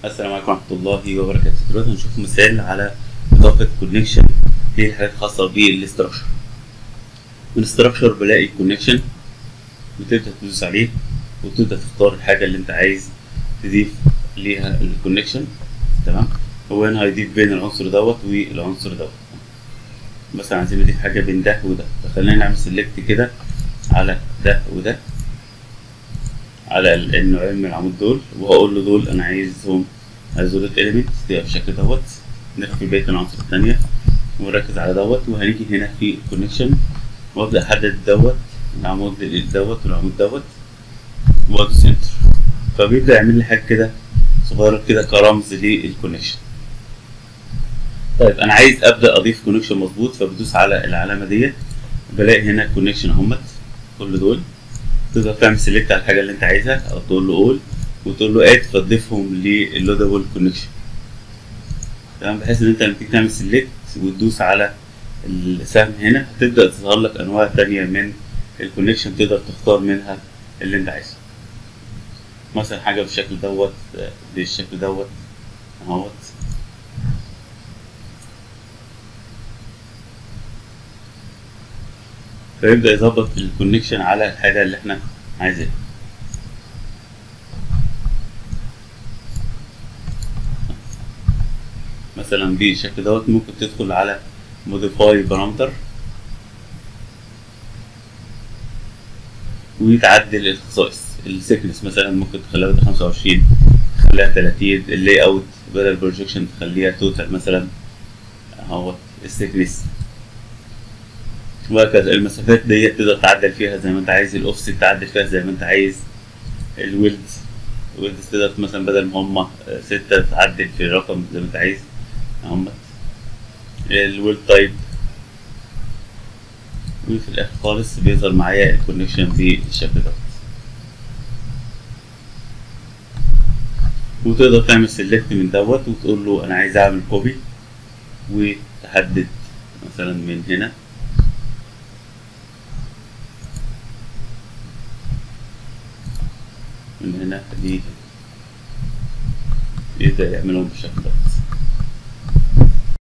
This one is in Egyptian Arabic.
السلام عليكم ورحمة الله وبركاته دلوقتي هنشوف مثال على إضافة كونكشن للحاجات الخاصة بالاستراكشر من استراكشر بلاقي كونكشن بتبدأ تدوس عليه وتبدأ تختار الحاجة اللي أنت عايز تضيف ليها الكونكشن تمام هو هنا هيضيف بين العنصر دوت والعنصر دوت مثلا عايزين نضيف حاجة بين ده وده فخلينا نعمل سيلكت كده على ده وده على ال- النوعين من العمود دول وهقول له دول انا عايزهم عايز دول اليمنت تبقى بالشكل دوت نخفي بقيه العناصر التانية ونركز على دوت وهنيجي هنا في الكونكشن وابدا احدد دوت العمود دوت والعمود دوت وادوس انتر فبيبدا يعمل لي حاجه كده صغيره كده كرمز للكونكشن طيب انا عايز ابدا اضيف كونكشن مظبوط فبدوس على العلامه ديت بلاقي هنا كونكشن اهمت كل دول تقدر تعمل سيلكت على الحاجه اللي انت عايزها او تقول له اول وتقول له اد فتضيفهم للودابل كونكشن تمام بحيث ان انت لما تيجي تعمل سيلكت وتدوس على السهم هنا هتبدا تظهر لك انواع تانية من الكونكشن تقدر تختار منها اللي انت عايزه مثلا حاجه بالشكل دوت آه، بالشكل دوت اهوت فيبدا يظبط الكونكشن على الحاجه اللي احنا عايزينها مثلا بالشكل دوت ممكن تدخل على موديفاي بارامتر ويتعدل الخصائص السكنس مثلا ممكن تخليها 25 تخليها 30 اللاي اوت بدل البروجيكشن تخليها توتال مثلا اهو السكنس وهكذا المسافات ديت تقدر تعدل فيها زي ما انت عايز الاوفست تعدل فيها زي ما انت عايز الويلدز الويلدز تقدر مثلا بدل ما هم ستة تعدل في الرقم زي ما انت عايز هم الويلد تايب وفي الاخر خالص بيظهر معايا الكونكشن بالشكل ده وتقدر تعمل سيلكت من دوت وتقول له انا عايز اعمل كوبي وتحدد مثلا من هنا من هنا دي يبدأ يعملهم بالشكل ده